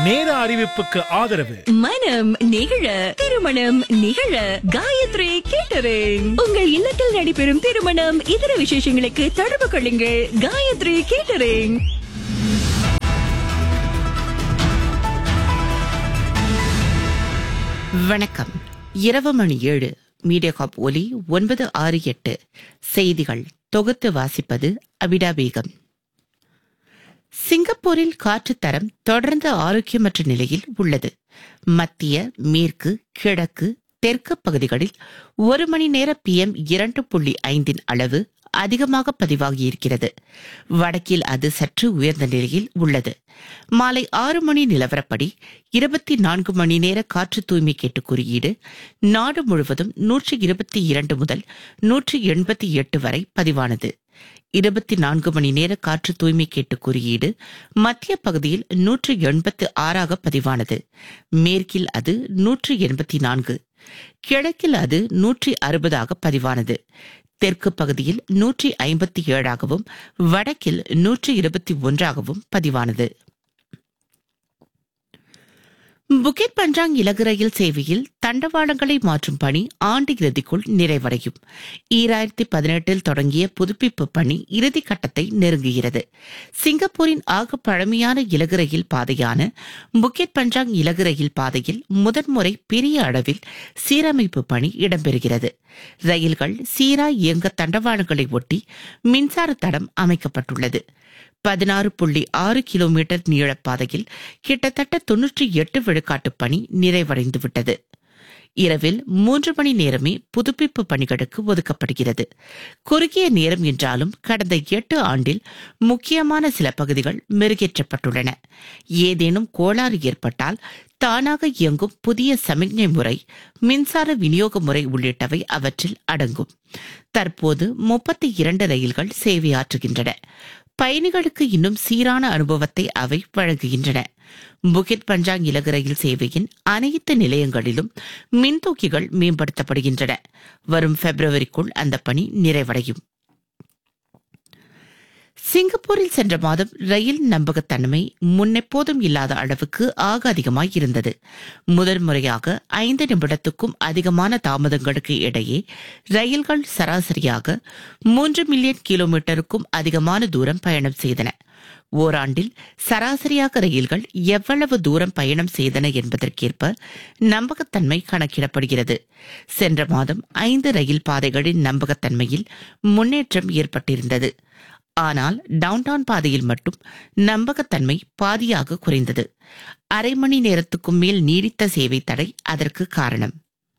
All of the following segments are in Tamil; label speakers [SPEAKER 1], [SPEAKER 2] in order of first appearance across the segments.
[SPEAKER 1] நேர அறிவிப்புக்கு ஆதரவு
[SPEAKER 2] மனம் நிகழ திருமணம் நிகழ காயத்ரி கேட்டரிங் உங்கள் இல்லத்தில் நடைபெறும் திருமணம் இதர விசேஷங்களுக்கு தொடர்பு கொள்ளுங்கள் காயத்ரி கேட்டரிங்
[SPEAKER 3] வணக்கம் இரவு மணி ஏழு மீடியா காப் ஒலி ஒன்பது ஆறு எட்டு செய்திகள் தொகுத்து வாசிப்பது அபிடா பேகம் சிங்கப்பூரில் காற்று தரம் தொடர்ந்து ஆரோக்கியமற்ற நிலையில் உள்ளது மத்திய மேற்கு கிழக்கு தெற்கு பகுதிகளில் ஒரு மணி நேர பிஎம் இரண்டு புள்ளி ஐந்தின் அளவு அதிகமாக பதிவாகியிருக்கிறது வடக்கில் அது சற்று உயர்ந்த நிலையில் உள்ளது மாலை ஆறு மணி நிலவரப்படி இருபத்தி நான்கு மணி நேர காற்று தூய்மை கேட்டு குறியீடு நாடு முழுவதும் நூற்றி இருபத்தி இரண்டு முதல் நூற்றி எண்பத்தி எட்டு வரை பதிவானது இருபத்தி நான்கு மணி நேர காற்று தூய்மை கேட்டு குறியீடு மத்திய பகுதியில் நூற்று எண்பத்து ஆறாக பதிவானது மேற்கில் அது நூற்று எண்பத்தி நான்கு கிழக்கில் அது நூற்றி அறுபதாக பதிவானது தெற்கு பகுதியில் நூற்றி ஐம்பத்தி ஏழாகவும் வடக்கில் நூற்றி இருபத்தி ஒன்றாகவும் பதிவானது புகித் பஞ்சாங் இலகு ரயில் சேவையில் தண்டவாளங்களை மாற்றும் பணி ஆண்டு இறுதிக்குள் நிறைவடையும் ஈராயிரத்தி பதினெட்டில் தொடங்கிய புதுப்பிப்பு பணி இறுதி கட்டத்தை நெருங்குகிறது சிங்கப்பூரின் ஆக பழமையான இலகு ரயில் பாதையான புகித் பஞ்சாங் இலகு ரயில் பாதையில் முதன்முறை பெரிய அளவில் சீரமைப்பு பணி இடம்பெறுகிறது ரயில்கள் சீராய் இயங்க தண்டவாளங்களை ஒட்டி மின்சார தடம் அமைக்கப்பட்டுள்ளது பதினாறு புள்ளி ஆறு கிலோமீட்டர் நீளப்பாதையில் கிட்டத்தட்ட தொன்னூற்றி எட்டு விழுக்காட்டு பணி நிறைவடைந்து விட்டது இரவில் மூன்று மணி நேரமே புதுப்பிப்பு பணிகளுக்கு ஒதுக்கப்படுகிறது குறுகிய நேரம் என்றாலும் கடந்த எட்டு ஆண்டில் முக்கியமான சில பகுதிகள் மெருகேற்றப்பட்டுள்ளன ஏதேனும் கோளாறு ஏற்பட்டால் தானாக இயங்கும் புதிய சமிக்ஞை முறை மின்சார விநியோக முறை உள்ளிட்டவை அவற்றில் அடங்கும் தற்போது முப்பத்தி இரண்டு ரயில்கள் சேவையாற்றுகின்றன பயணிகளுக்கு இன்னும் சீரான அனுபவத்தை அவை வழங்குகின்றன புகித் பஞ்சாங் இலகு ரயில் சேவையின் அனைத்து நிலையங்களிலும் மின்தூக்கிகள் மேம்படுத்தப்படுகின்றன வரும் பிப்ரவரிக்குள் அந்த பணி நிறைவடையும் சிங்கப்பூரில் சென்ற மாதம் ரயில் நம்பகத்தன்மை முன்னெப்போதும் இல்லாத அளவுக்கு ஆக அதிகமாய் இருந்தது முதல் முறையாக ஐந்து நிமிடத்துக்கும் அதிகமான தாமதங்களுக்கு இடையே ரயில்கள் சராசரியாக மூன்று மில்லியன் கிலோமீட்டருக்கும் அதிகமான தூரம் பயணம் செய்தன ஓராண்டில் சராசரியாக ரயில்கள் எவ்வளவு தூரம் பயணம் செய்தன என்பதற்கேற்ப நம்பகத்தன்மை கணக்கிடப்படுகிறது சென்ற மாதம் ஐந்து ரயில் பாதைகளின் நம்பகத்தன்மையில் முன்னேற்றம் ஏற்பட்டிருந்தது ஆனால் டவுன்டவுன் பாதையில் மட்டும் நம்பகத்தன்மை பாதியாக குறைந்தது அரை மணி நேரத்துக்கும் மேல் நீடித்த சேவை தடை அதற்கு காரணம்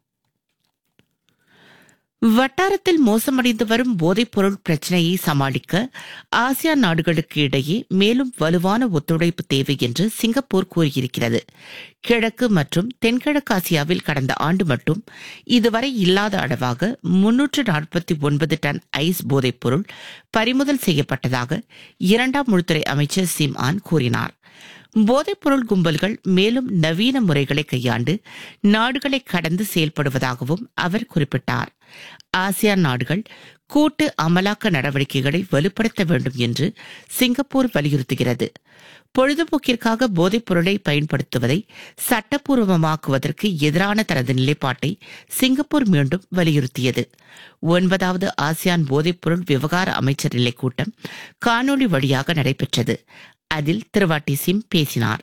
[SPEAKER 3] வட்டாரத்தில் மோசமடைந்து வரும் போதைப்பொருள் பிரச்சினையை சமாளிக்க ஆசியான் நாடுகளுக்கு இடையே மேலும் வலுவான ஒத்துழைப்பு தேவை என்று சிங்கப்பூர் கூறியிருக்கிறது கிழக்கு மற்றும் தென்கிழக்காசியாவில் கடந்த ஆண்டு மட்டும் இதுவரை இல்லாத அளவாக முன்னூற்று நாற்பத்தி ஒன்பது டன் ஐஸ் போதைப்பொருள் பறிமுதல் செய்யப்பட்டதாக இரண்டாம் உள்துறை அமைச்சர் சிம் ஆன் கூறினார் போதைப்பொருள் கும்பல்கள் மேலும் நவீன முறைகளை கையாண்டு நாடுகளை கடந்து செயல்படுவதாகவும் அவர் குறிப்பிட்டார் ஆசியான் நாடுகள் கூட்டு அமலாக்க நடவடிக்கைகளை வலுப்படுத்த வேண்டும் என்று சிங்கப்பூர் வலியுறுத்துகிறது பொழுதுபோக்கிற்காக போதைப் பொருளை பயன்படுத்துவதை சட்டப்பூர்வமாக்குவதற்கு எதிரான தனது நிலைப்பாட்டை சிங்கப்பூர் மீண்டும் வலியுறுத்தியது ஒன்பதாவது ஆசியான் போதைப்பொருள் விவகார அமைச்சர் நிலை கூட்டம் காணொலி வழியாக நடைபெற்றது அதில் திருவாட்டி சிம் பேசினார்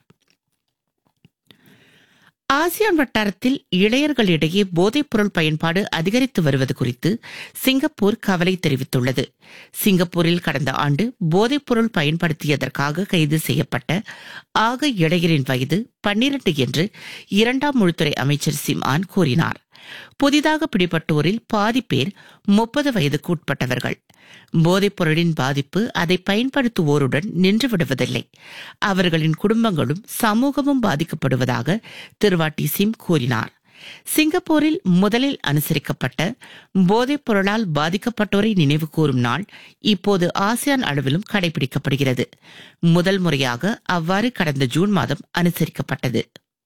[SPEAKER 3] ஆசியான் வட்டாரத்தில் இளையர்களிடையே போதைப்பொருள் பயன்பாடு அதிகரித்து வருவது குறித்து சிங்கப்பூர் கவலை தெரிவித்துள்ளது சிங்கப்பூரில் கடந்த ஆண்டு போதைப்பொருள் பயன்படுத்தியதற்காக கைது செய்யப்பட்ட ஆக இளையரின் வயது பன்னிரண்டு என்று இரண்டாம் உள்துறை அமைச்சர் சிம்ஆன் கூறினார் புதிதாக பிடிபட்டோரில் பாதி பேர் முப்பது வயதுக்கு உட்பட்டவர்கள் போதைப் பொருளின் பாதிப்பு அதை பயன்படுத்துவோருடன் நின்று விடுவதில்லை அவர்களின் குடும்பங்களும் சமூகமும் பாதிக்கப்படுவதாக திருவாட்டி சிம் கூறினார் சிங்கப்பூரில் முதலில் அனுசரிக்கப்பட்ட போதைப் பொருளால் பாதிக்கப்பட்டோரை நினைவு கூறும் நாள் இப்போது ஆசியான் அளவிலும் கடைபிடிக்கப்படுகிறது முதல் முறையாக அவ்வாறு கடந்த ஜூன் மாதம் அனுசரிக்கப்பட்டது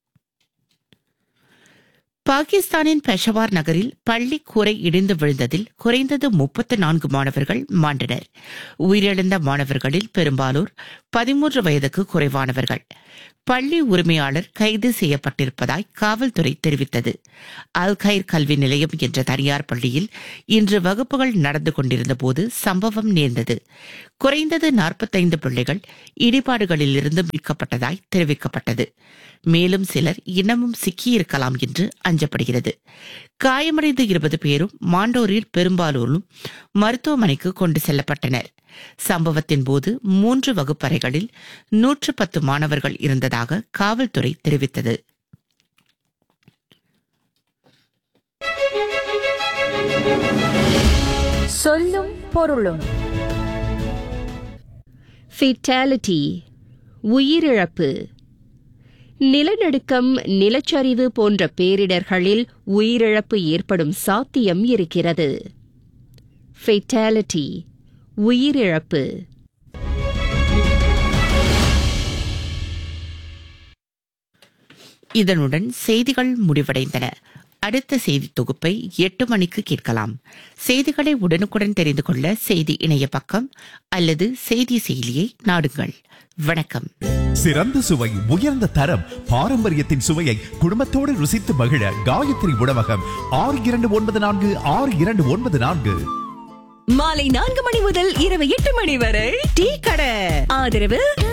[SPEAKER 3] பாகிஸ்தானின் பெஷவார் நகரில் பள்ளி கூரை இடிந்து விழுந்ததில் குறைந்தது முப்பத்து நான்கு மாணவர்கள் மாண்டனர் உயிரிழந்த மாணவர்களில் பெரும்பாலோர் பதிமூன்று வயதுக்கு குறைவானவர்கள் பள்ளி உரிமையாளர் கைது செய்யப்பட்டிருப்பதாய் காவல்துறை தெரிவித்தது அல்கைர் கல்வி நிலையம் என்ற தனியார் பள்ளியில் இன்று வகுப்புகள் நடந்து கொண்டிருந்த போது சம்பவம் நேர்ந்தது குறைந்தது நாற்பத்தைந்து பிள்ளைகள் இடிபாடுகளிலிருந்து மீட்கப்பட்டதாய் தெரிவிக்கப்பட்டது மேலும் சிலர் இன்னமும் சிக்கியிருக்கலாம் என்று அஞ்சப்படுகிறது காயமடைந்த இருபது பேரும் மாண்டோரில் பெரும்பாலோரும் மருத்துவமனைக்கு கொண்டு செல்லப்பட்டனர் சம்பவத்தின் போது மூன்று வகுப்பறைகளில் நூற்று பத்து மாணவர்கள் இருந்ததாக காவல்துறை தெரிவித்தது
[SPEAKER 4] சொல்லும் பொருளும்
[SPEAKER 5] ஃபேட்டாலிட்டி உயிரிழப்பு நிலநடுக்கம் நிலச்சரிவு போன்ற பேரிடர்களில் உயிரிழப்பு ஏற்படும் சாத்தியம் இருக்கிறது ஃபேட்டாலிட்டி உயிரிழப்பு
[SPEAKER 3] இதனுடன் செய்திகள் முடிவடைந்தன அடுத்த செய்தி தொகுப்பை எட்டு மணிக்கு கேட்கலாம் செய்திகளை உடனுக்குடன் தெரிந்து கொள்ள செய்தி இணைய பக்கம் அல்லது செய்தி செயலியை நாடுங்கள் வணக்கம்
[SPEAKER 6] சிறந்த சுவை உயர்ந்த தரம் பாரம்பரியத்தின் சுவையை குடும்பத்தோடு ருசித்து மகிழ காயத்ரி உணவகம் ஆறு இரண்டு ஒன்பது நான்கு ஆறு இரண்டு ஒன்பது நான்கு
[SPEAKER 2] மாலை நான்கு மணி முதல் இரவு எட்டு மணி வரை டீ கடை ஆதரவு